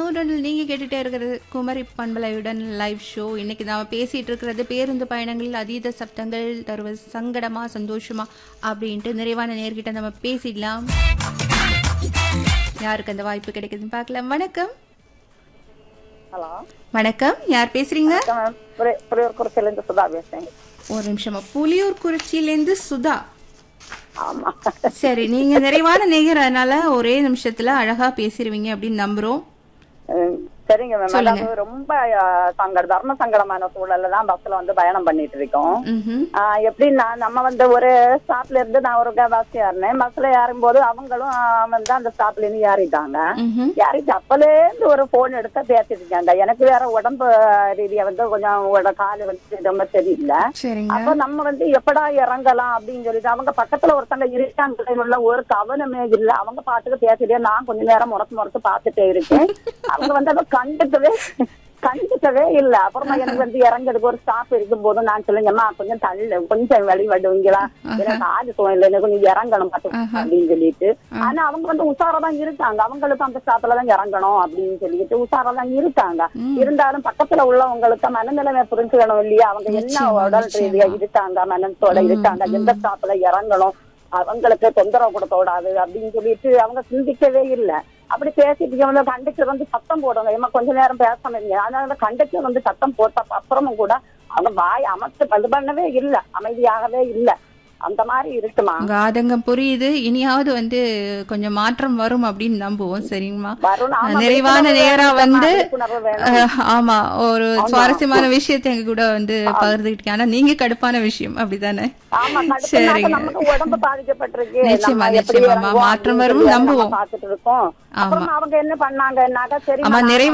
மூன்றில் நீங்க கேட்டுட்டே இருக்கிறது குமரி பண்பலையுடன் லைவ் ஷோ இன்னைக்கு நாம பேசிட்டு இருக்கிறது பேருந்து பயணங்களில் அதீத சப்தங்கள் தருவது சங்கடமா சந்தோஷமா அப்படின்ட்டு நிறைவான நேர்கிட்ட நம்ம பேசிடலாம் யாருக்கு அந்த வாய்ப்பு கிடைக்குதுன்னு பார்க்கலாம் வணக்கம் ஹலோ வணக்கம் யார் பேசுறீங்க மேம் புரியூர் குறிச்சிலேருந்து சுதா பேசுறேன் ஒரு நிமிஷமா புலியூர் குறிச்சியிலேருந்து சுதா ஆமா சரி நீங்க நிறைவான நேயர் அதனால ஒரே நிமிஷத்துல அழகா பேசிடுவீங்க அப்படின்னு நம்புறோம் ம், சரிங்க மேம் சொல்லுங்க. அதாவது ரொம்ப அஹ், சங்கட தர்ம சங்கடமான சூழல்ல தான் பஸ்ல வந்து பயணம் பண்ணிட்டு இருக்கோம் ம்ஹும். ஆஹ் எப்படின்னா நம்ம வந்து ஒரு ஸ்டாப்ல இருந்து நான் ஒரு பஸ் ஏறினேன் பஸ்ல ஏறும் போது அவங்களும் ஆஹ், வந்து அந்த ஸ்டாப்ல இருந்து ஏறிட்டாங்க ம்ஹும். யாரிட்டு அப்பலே இருந்து ஒரு போன் எடுத்து பேசிட்டு இருக்காங்க எனக்கு வேற உடம்பு ரீதியா வந்து கொஞ்சம் உட- காலு வந்து ரொம்ப சரியில்லை சரிங்க அப்ப நம்ம வந்து எப்படா இறங்கலாம் அப்படின்னு சொல்லிட்டு அவங்க பக்கத்துல ஒருத்தங்க இருக்காங்க உள்ள ஒரு கவனமே இல்ல அவங்க பாட்டுக்கு பேசிட்டே நான் கொஞ்ச நேரம் முறத்து முறத்து பாத்துட்டே இருக்கேன் அவங்க வந்து அதை கண்டுக்கவே கண்டுக்கவே இல்ல அப்புறமா எனக்கு வந்து இறங்கிறதுக்கு ஒரு ஸ்டாப் இருக்கும் போது நான் சொல்லுங்கம்மா கொஞ்சம் தள்ளு கொஞ்சம் வழி விடுவீங்களா எனக்கு ஆடு இல்லை எனக்கு கொஞ்சம் இறங்கணும் பாத்து அப்படின்னு சொல்லிட்டு ஆனா அவங்க வந்து உஷாரா தான் இருக்காங்க அவங்களுக்கு அந்த ஸ்டாப்ல தான் இறங்கணும் அப்படின்னு சொல்லிட்டு உஷாரா தான் இருக்காங்க இருந்தாலும் பக்கத்துல உள்ளவங்களுக்கு மனநிலைமை புரிஞ்சுக்கணும் இல்லையா அவங்க என்ன நிச்சயமா, உடல் ரீதியா இருக்காங்க மனத்தோட இருக்காங்க எந்த ஸ்டாப்ல இறங்கணும் அவங்களுக்கு தொந்தரவு கொடுத்தோடாது அப்படின்னு சொல்லிட்டு அவங்க சிந்திக்கவே இல்ல அப்படி பேசிட்டு வந்து கண்டக்டர் வந்து சத்தம் போடுங்க ஏமா கொஞ்ச நேரம் பேசாம இருங்க அதனால கண்டக்டர் வந்து சத்தம் போட்ட அப்புறமும் கூட அவங்க வாய் அமைச்சு இது பண்ணவே இல்ல அமைதியாகவே இல்ல அந்த மாதிரி இருக்குமா உங்க ஆதங்கம் புரியுது இனியாவது வந்து கொஞ்சம் மாற்றம் வரும் அப்படின்னு நம்புவோம் சரிங்கம்மா வரும் ஆமா, நிறைவான விழிப்புணர்வு நேரா வேணும், வந்து விழிப்புணர்வு வேணும். அஹ், ஆமா ஒரு சுவாரஸ்யமான விஷயத்தை எங்க கூட வந்து பகிர்ந்துக்கிட்டீங்க ஆனா நீங்க கடுப்பான விஷயம் அப்படிதானே ஆமா கடுப்புனாக்க சரிங்க நமக்கு உடம்பு பாதிக்கப்பட்டிருக்கு நிச்சயமா, நம்ம எப்படி நிச்சயமா. இறங்குவோம் மாற்றம் அப்படின்னு வரும் சொல்லி நம்ம நம்புவோம். பார்த்துட்டு இருக்கோம் அப்புறம் அவங்க என்ன பண்ணாங்கன்னாக்கா சரி ஆமா நான் நிறைவா